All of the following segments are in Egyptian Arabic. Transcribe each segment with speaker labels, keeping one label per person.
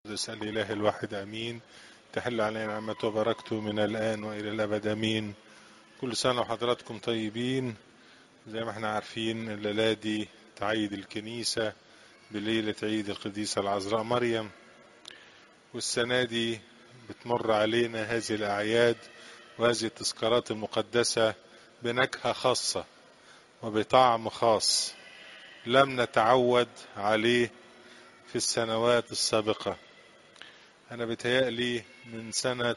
Speaker 1: القدس الإله الواحد أمين تحل علينا نعمته وبركته من الآن وإلى الأبد أمين كل سنة وحضراتكم طيبين زي ما احنا عارفين الليلة دي تعيد الكنيسة بليلة عيد القديسة العذراء مريم والسنة دي بتمر علينا هذه الأعياد وهذه التذكارات المقدسة بنكهة خاصة وبطعم خاص لم نتعود عليه في السنوات السابقة أنا بتهيألي من سنة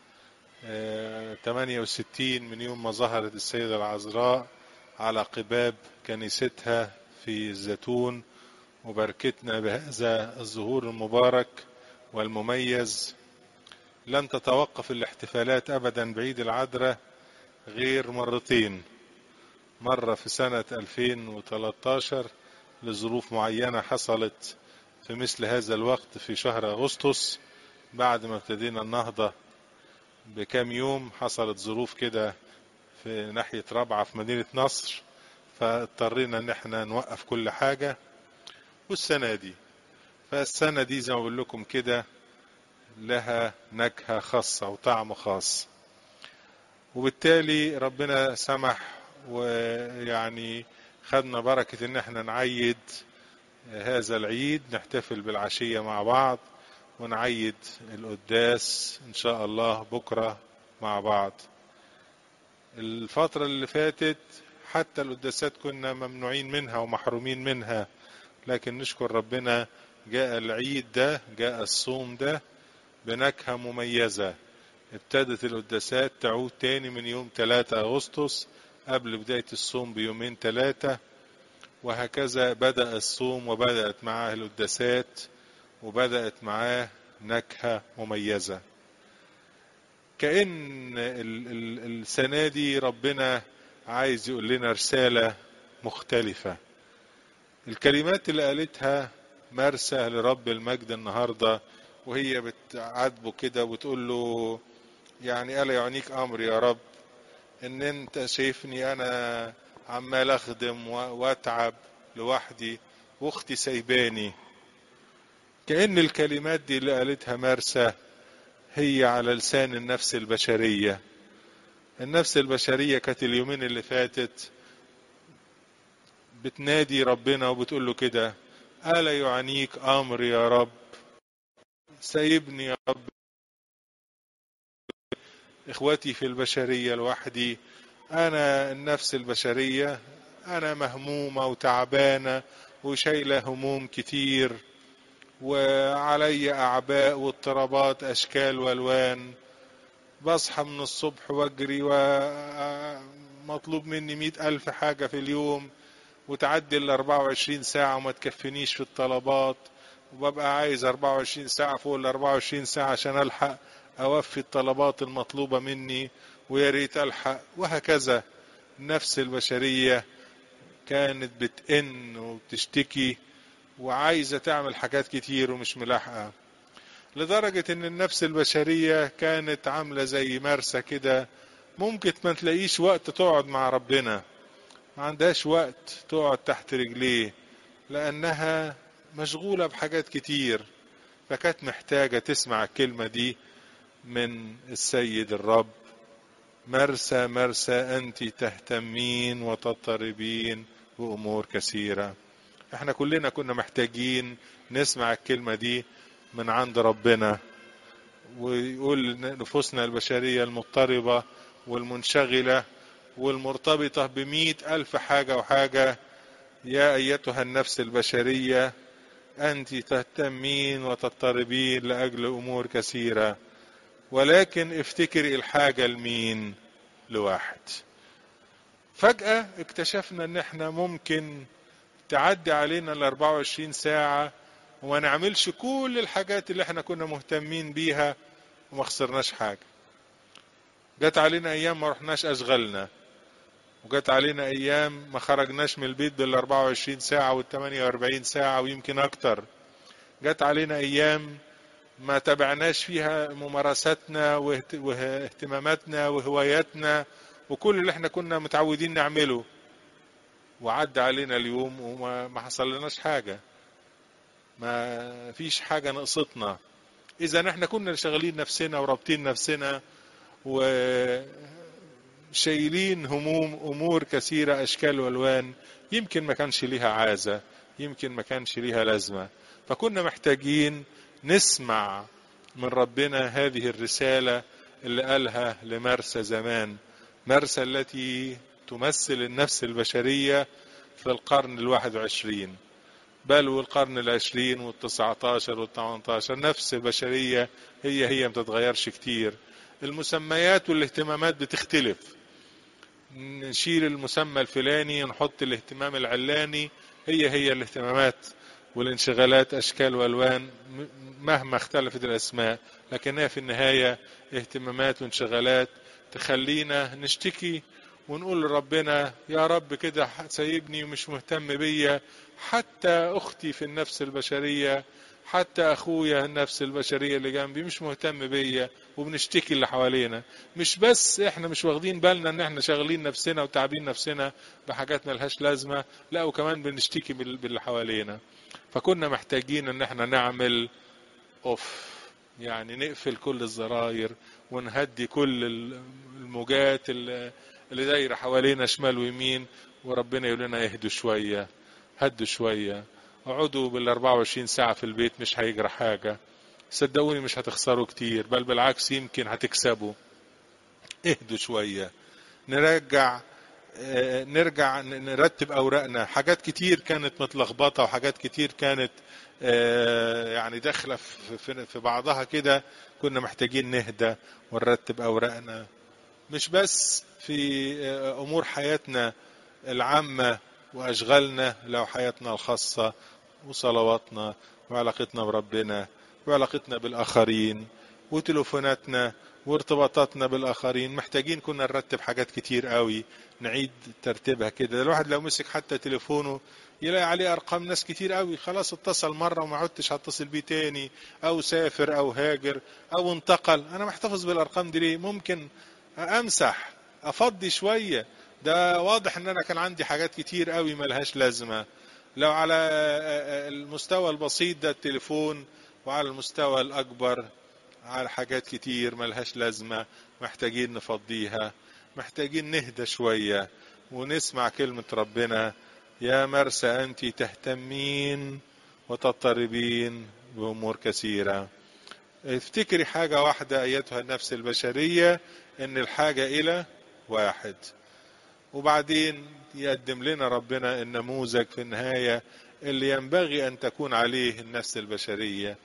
Speaker 1: 68 من يوم ما ظهرت السيدة العذراء على قباب كنيستها في الزيتون وبركتنا بهذا الظهور المبارك والمميز لن تتوقف الاحتفالات أبدا بعيد العذراء غير مرتين مرة في سنة 2013 لظروف معينة حصلت في مثل هذا الوقت في شهر أغسطس بعد ما ابتدينا النهضة بكام يوم حصلت ظروف كده في ناحية رابعة في مدينة نصر فاضطرينا ان احنا نوقف كل حاجة والسنة دي فالسنة دي زي ما بقول لكم كده لها نكهة خاصة وطعم خاص وبالتالي ربنا سمح ويعني خدنا بركة ان احنا نعيد هذا العيد نحتفل بالعشية مع بعض ونعيد القداس ان شاء الله بكرة مع بعض الفترة اللي فاتت حتى القداسات كنا ممنوعين منها ومحرومين منها لكن نشكر ربنا جاء العيد ده جاء الصوم ده بنكهة مميزة ابتدت القداسات تعود تاني من يوم 3 أغسطس قبل بداية الصوم بيومين ثلاثة وهكذا بدأ الصوم وبدأت معاه القداسات وبدأت معاه نكهة مميزة كأن السنة دي ربنا عايز يقول لنا رسالة مختلفة الكلمات اللي قالتها مرسى لرب المجد النهاردة وهي بتعاتبه كده وتقول له يعني ألا يعنيك أمر يا رب ان انت شايفني انا عمال اخدم واتعب لوحدي واختي سايباني كأن الكلمات دي اللي قالتها مرسى هي على لسان النفس البشرية النفس البشرية كانت اليومين اللي فاتت بتنادي ربنا وبتقول له كده ألا يعنيك أمر يا رب سايبني يا رب إخوتي في البشرية لوحدي أنا النفس البشرية أنا مهمومة وتعبانة وشايلة هموم كتير وعلي أعباء واضطرابات أشكال والوان بصحى من الصبح واجري ومطلوب مني مئة ألف حاجة في اليوم وتعدي ال 24 ساعة وما تكفنيش في الطلبات وببقى عايز 24 ساعة فوق ال 24 ساعة عشان ألحق أوفي الطلبات المطلوبة مني ويا ريت ألحق وهكذا النفس البشرية كانت بتئن وبتشتكي وعايزة تعمل حاجات كتير ومش ملاحقة لدرجة ان النفس البشرية كانت عاملة زي مرسى كده ممكن ما تلاقيش وقت تقعد مع ربنا ما عندهاش وقت تقعد تحت رجليه لانها مشغولة بحاجات كتير فكانت محتاجة تسمع الكلمة دي من السيد الرب مرسى مرسى أنت تهتمين وتضطربين بأمور كثيرة احنا كلنا كنا محتاجين نسمع الكلمة دي من عند ربنا ويقول نفوسنا البشرية المضطربة والمنشغلة والمرتبطة بمئة ألف حاجة وحاجة يا أيتها النفس البشرية أنت تهتمين وتضطربين لأجل أمور كثيرة ولكن افتكري الحاجة لمين لواحد فجأة اكتشفنا ان احنا ممكن تعدي علينا ال 24 ساعة وما نعملش كل الحاجات اللي احنا كنا مهتمين بيها وما خسرناش حاجة جت علينا ايام ما رحناش اشغالنا وجت علينا ايام ما خرجناش من البيت بال 24 ساعة وال 48 ساعة ويمكن اكتر جت علينا ايام ما تبعناش فيها ممارساتنا واهتماماتنا وهواياتنا وكل اللي احنا كنا متعودين نعمله وعدى علينا اليوم وما ما حصل لناش حاجة ما فيش حاجة نقصتنا اذا احنا كنا شغالين نفسنا ورابطين نفسنا وشايلين هموم امور كثيره اشكال والوان يمكن ما كانش ليها عازه يمكن ما كانش ليها لازمه فكنا محتاجين نسمع من ربنا هذه الرساله اللي قالها لمرسى زمان مرسى التي تمثل النفس البشريه في القرن الواحد وعشرين بل والقرن العشرين والتسعة عشر والثمانية عشر نفس البشرية هي هي ما تتغيرش كتير المسميات والاهتمامات بتختلف نشيل المسمى الفلاني نحط الاهتمام العلاني هي هي الاهتمامات والانشغالات أشكال وألوان مهما اختلفت الأسماء لكنها في النهاية اهتمامات وانشغالات تخلينا نشتكي ونقول لربنا يا رب كده سايبني ومش مهتم بيا حتى اختي في النفس البشريه حتى اخويا النفس البشريه اللي جنبي مش مهتم بيا وبنشتكي اللي حوالينا مش بس احنا مش واخدين بالنا ان احنا شاغلين نفسنا وتعبين نفسنا بحاجات ملهاش لازمه لا وكمان بنشتكي باللي حوالينا فكنا محتاجين ان احنا نعمل اوف يعني نقفل كل الزراير ونهدي كل الموجات اللي اللي دايره حوالينا شمال ويمين وربنا يقول لنا اهدوا شويه هدوا شويه اقعدوا بال 24 ساعه في البيت مش هيجرى حاجه صدقوني مش هتخسروا كتير بل بالعكس يمكن هتكسبوا اهدوا شويه نرجع نرجع نرتب اوراقنا حاجات كتير كانت متلخبطه وحاجات كتير كانت يعني داخله في بعضها كده كنا محتاجين نهدى ونرتب اوراقنا مش بس في امور حياتنا العامه واشغالنا لو حياتنا الخاصه وصلواتنا وعلاقتنا بربنا وعلاقتنا بالاخرين وتليفوناتنا وارتباطاتنا بالاخرين محتاجين كنا نرتب حاجات كتير قوي نعيد ترتيبها كده الواحد لو مسك حتى تليفونه يلاقي عليه ارقام ناس كتير قوي خلاص اتصل مره وما عدتش هتصل بيه تاني او سافر او هاجر او انتقل انا محتفظ بالارقام دي ليه ممكن امسح افضي شويه ده واضح ان انا كان عندي حاجات كتير قوي ملهاش لازمه لو على المستوى البسيط ده التليفون وعلى المستوى الاكبر على حاجات كتير ملهاش لازمه محتاجين نفضيها محتاجين نهدى شويه ونسمع كلمه ربنا يا مرسى انت تهتمين وتضطربين بامور كثيره افتكري حاجه واحده ايتها النفس البشريه ان الحاجه الى واحد وبعدين يقدم لنا ربنا النموذج في النهايه اللي ينبغي ان تكون عليه النفس البشريه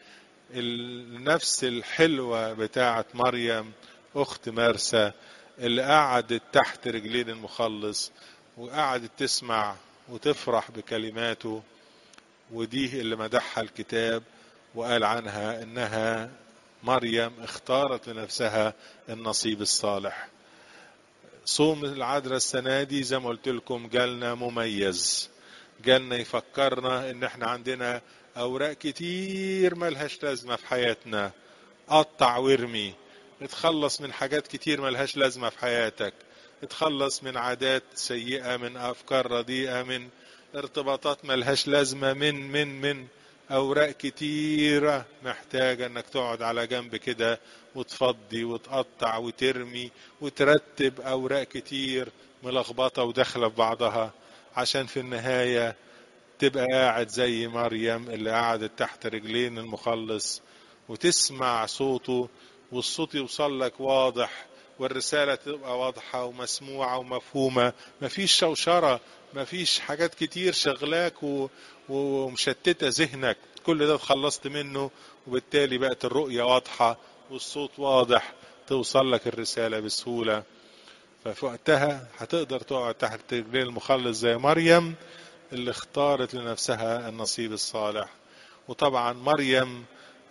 Speaker 1: النفس الحلوه بتاعه مريم اخت مرسى اللي قعدت تحت رجلين المخلص وقعدت تسمع وتفرح بكلماته ودي اللي مدحها الكتاب وقال عنها انها مريم اختارت لنفسها النصيب الصالح صوم العذراء السنة دي زي ما قلت لكم جالنا مميز جالنا يفكرنا ان احنا عندنا اوراق كتير ملهاش لازمة في حياتنا قطع وارمي اتخلص من حاجات كتير ملهاش لازمة في حياتك اتخلص من عادات سيئة من افكار رديئة من ارتباطات ملهاش لازمة من من من اوراق كتيرة محتاجة انك تقعد على جنب كده وتفضي وتقطع وترمي وترتب اوراق كتير ملخبطة وداخلة في بعضها عشان في النهاية تبقى قاعد زي مريم اللي قعدت تحت رجلين المخلص وتسمع صوته والصوت يوصل لك واضح والرسالة تبقى واضحة ومسموعة ومفهومة مفيش شوشرة مفيش حاجات كتير شغلاك و... ومشتتة ذهنك كل ده اتخلصت منه وبالتالي بقت الرؤية واضحة والصوت واضح توصل لك الرسالة بسهولة ففي وقتها هتقدر تقعد تحت رجلين المخلص زي مريم اللي اختارت لنفسها النصيب الصالح وطبعا مريم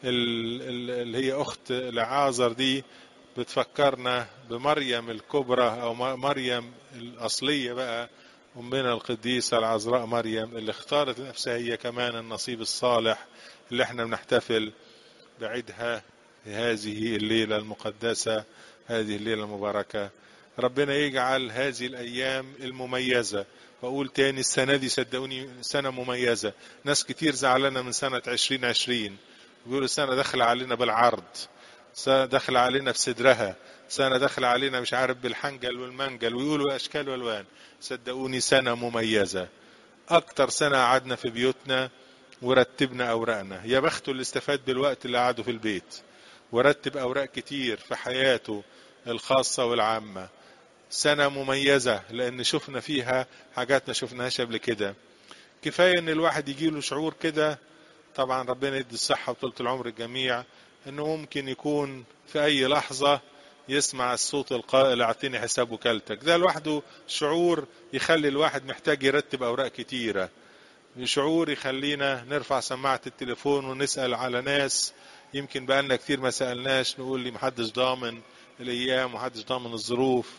Speaker 1: اللي هي اخت لعازر دي بتفكرنا بمريم الكبرى او مريم الاصليه بقى امنا القديسه العذراء مريم اللي اختارت لنفسها هي كمان النصيب الصالح اللي احنا بنحتفل بعيدها في هذه الليله المقدسه هذه الليله المباركه ربنا يجعل هذه الايام المميزه واقول تاني السنه دي صدقوني سنه مميزه ناس كتير زعلانه من سنه 2020 بيقولوا سنة داخلة علينا بالعرض سنة داخلة علينا بصدرها سنة داخلة علينا مش عارف بالحنجل والمنجل ويقولوا أشكال والوان صدقوني سنة مميزة أكتر سنة قعدنا في بيوتنا ورتبنا أوراقنا يا بخته اللي استفاد بالوقت اللي قعده في البيت ورتب أوراق كتير في حياته الخاصة والعامة سنة مميزة لأن شفنا فيها حاجات ما شفناهاش قبل كده كفاية إن الواحد يجيله شعور كده طبعا ربنا يدي الصحة وطولة العمر الجميع إنه ممكن يكون في أي لحظة يسمع الصوت القائل اعطيني حساب وكالتك ده لوحده شعور يخلي الواحد محتاج يرتب أوراق كتيرة شعور يخلينا نرفع سماعة التليفون ونسأل على ناس يمكن بقالنا كتير ما سألناش نقول لي محدش ضامن الأيام ومحدش ضامن الظروف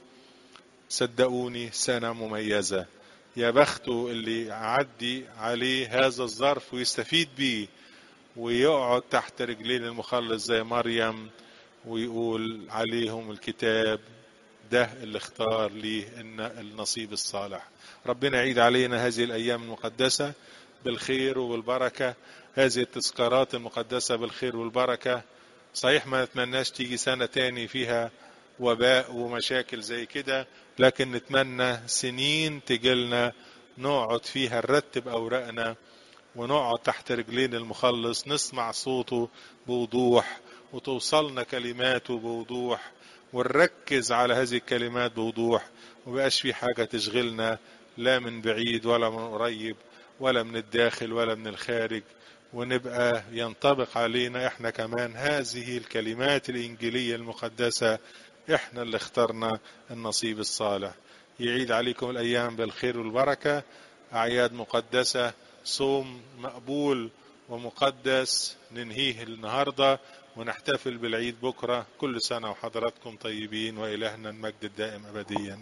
Speaker 1: صدقوني سنة مميزة يا بخته اللي يعدي عليه هذا الظرف ويستفيد بيه ويقعد تحت رجلين المخلص زي مريم ويقول عليهم الكتاب ده اللي اختار ليه النصيب الصالح ربنا يعيد علينا هذه الأيام المقدسة بالخير وبالبركة هذه التذكارات المقدسة بالخير والبركة صحيح ما نتمناش تيجي سنة تاني فيها وباء ومشاكل زي كده لكن نتمنى سنين تجيلنا نقعد فيها نرتب أوراقنا ونقعد تحت رجلين المخلص نسمع صوته بوضوح وتوصلنا كلماته بوضوح ونركز على هذه الكلمات بوضوح ومبقاش في حاجة تشغلنا لا من بعيد ولا من قريب ولا من الداخل ولا من الخارج ونبقى ينطبق علينا احنا كمان هذه الكلمات الإنجيلية المقدسة احنا اللي اخترنا النصيب الصالح يعيد عليكم الأيام بالخير والبركة أعياد مقدسة صوم مقبول ومقدس ننهيه النهارده ونحتفل بالعيد بكره كل سنه وحضراتكم طيبين والهنا المجد الدائم ابديا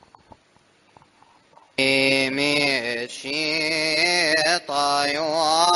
Speaker 1: امين
Speaker 2: مشيط